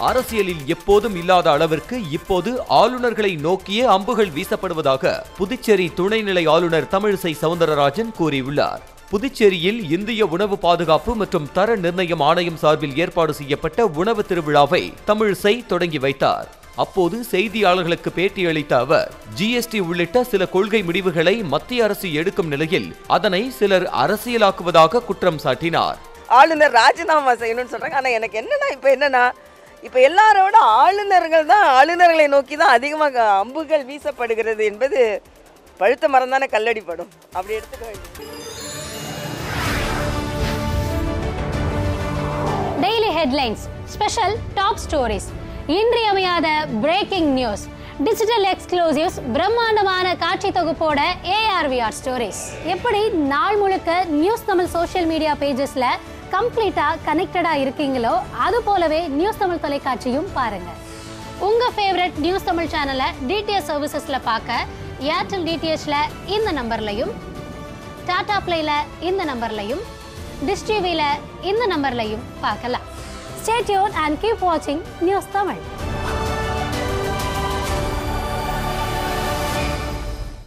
அரசியலில் எப்போதும் இல்லாத அளவிற்கு இப்போது ஆளுநர்களை நோக்கியே அம்புகள் வீசப்படுவதாக புதுச்சேரி துணைநிலை ஆளுநர் தமிழிசை சவுந்தரராஜன் கூறியுள்ளார் புதுச்சேரியில் இந்திய உணவு பாதுகாப்பு மற்றும் தர நிர்ணயம் ஆணையம் சார்பில் ஏற்பாடு செய்யப்பட்ட உணவு திருவிழாவை தமிழிசை தொடங்கி வைத்தார் அப்போது செய்தியாளர்களுக்கு பேட்டியளித்த அவர் ஜிஎஸ்டி உள்ளிட்ட சில கொள்கை முடிவுகளை மத்திய அரசு எடுக்கும் நிலையில் அதனை சிலர் அரசியலாக்குவதாக குற்றம் சாட்டினார் ஆளுநர் ராஜினாமா செய்யணும்னு சொல்றாங்க ஆனா எனக்கு என்னன்னா இப்போ என்னன்னா இப்போ எல்லாரோட ஆளுநர்கள் தான் ஆளுநர்களை நோக்கி தான் அதிகமாக அம்புகள் வீசப்படுகிறது என்பது பழுத்த மரம் தானே கல்லடிப்படும் அப்படி எடுத்துக்க வேண்டியது daily headlines special top stories இன்றியமையாத பிரேக்கிங் நியூஸ் டிஜிட்டல் எக்ஸ்க்ளூசிவ்ஸ் பிரம்மாண்டமான காட்சி தொகுப்போட ஏஆர்விஆர் ஸ்டோரிஸ் எப்படி நாள் முழுக்க நியூஸ் தமிழ் சோஷியல் மீடியா பேஜஸ்ல கம்ப்ளீட்டா கனெக்டடா இருக்கீங்களோ அது போலவே நியூஸ் தமிழ் தொலைக்காட்சியும் பாருங்க உங்க ஃபேவரட் நியூஸ் தமிழ் சேனலை டிடிஎச் சர்வீசஸ்ல பார்க்க ஏர்டெல் டிடிஹெச்ல இந்த நம்பர்லையும் டாடா பிளேல இந்த நம்பர்லையும் டிஷ் டிவில இந்த நம்பர்லையும் பார்க்கலாம் ஸ்டே டியூன் அண்ட் கீப் வாட்சிங் நியூஸ் தமிழ்